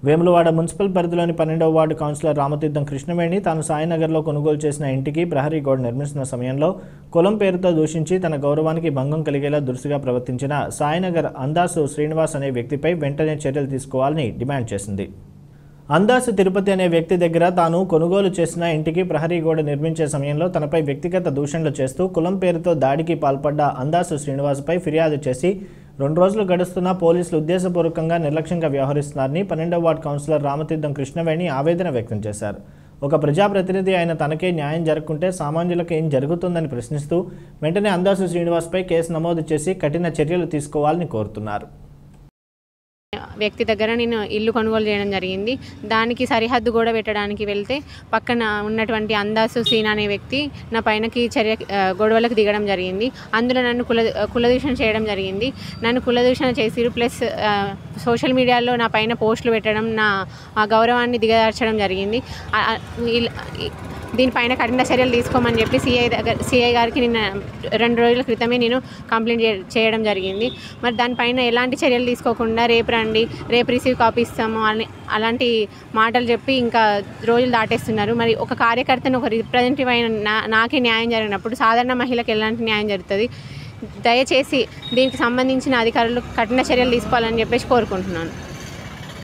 Vemulawada municipal పరిధిలోని పన్నెండవ ward councillor Ramatheertham Krishnaveni తాను సాయినగర్లో కొనుగోలు చేసిన ఇంటికి ప్రహరీ గోడ నిర్మిస్తున్న సమయంలో కులం పేరుతో దూషించి తన గౌరవానికి భంగం కలిగేలా దురుసుగా ప్రవర్తించిన సాయినగర్ అందాసు శ్రీనివాస్ అనే వ్యక్తిపై వెంటనే చర్యలు తీసుకోవాలని డిమాండ్ చేసింది అందాసు తిరుపతి అనే వ్యక్తి దగ్గర తాను కొనుగోలు చేసిన ఇంటికి ప్రహరీ గోడ నిర్మించే సమయంలో తనపై వ్యక్తిగత దూషణలు చేస్తూ కులం పేరుతో దాడికి పాల్పడ్డ అందాసు శ్రీనివాస్పై ఫిర్యాదు చేసి రెండు రోజులు గడుస్తున్నా పోలీసులు ఉద్దేశపూర్వకంగా నిర్లక్ష్యంగా వ్యవహరిస్తున్నారని పన్నెండవ వార్డు కౌన్సిలర్ రామతీర్థం కృష్ణవేణి ఆవేదన వ్యక్తం చేశారు ఒక ప్రజాప్రతినిధి అయిన తనకే న్యాయం జరగకుంటే సామాన్యులకు ఏం జరుగుతుందని ప్రశ్నిస్తూ వెంటనే అందాసు శ్రీనివాస్పై కేసు నమోదు చేసి కఠిన చర్యలు తీసుకోవాలని కోరుతున్నారు వ్యక్తి దగ్గర నేను ఇల్లు కొనుగోలు చేయడం జరిగింది దానికి సరిహద్దు గోడ పెట్టడానికి వెళ్తే పక్కన ఉన్నటువంటి అందాసు సీన్ అనే వ్యక్తి నా పైనకి చర్య ఆ, గొడవలకు దిగడం జరిగింది అందులో నన్ను కుల కులదూషణ చేయడం జరిగింది నన్ను కులదూషణ చేసి ప్లస్ ఆ, సోషల్ మీడియాలో నా పైన పోస్టులు పెట్టడం నా ఆ గౌరవాన్ని దిగదార్చడం జరిగింది ఆ, ఆ, ఇల్- ఈ- దీనిపైన కఠిన చర్యలు తీసుకోమని చెప్పి సిఐ దగ్గర సిఐ గారికి నిన్న రెండు రోజుల క్రితమే నేను కంప్లైంట్ చే- చేయడం జరిగింది మరి దానిపైన ఎలాంటి చర్యలు తీసుకోకుండా రేపు రండి రేపు రిసీవ్ కాపీ ఇస్తాము అని అలాంటి మాటలు చెప్పి ఇంకా రోజులు దాటేస్తున్నారు మరి ఒక కార్యకర్తను ఒక రిప్రజెంటేటివ్ అయిన నా నాకే న్యాయం జరిగినప్పుడు సాధారణ మహిళకు ఎలాంటి న్యాయం జరుగుతుంది దయచేసి దీనికి సంబంధించిన అధికారులు కఠిన చర్యలు తీసుకోవాలని చెప్పేసి కోరుకుంటున్నాను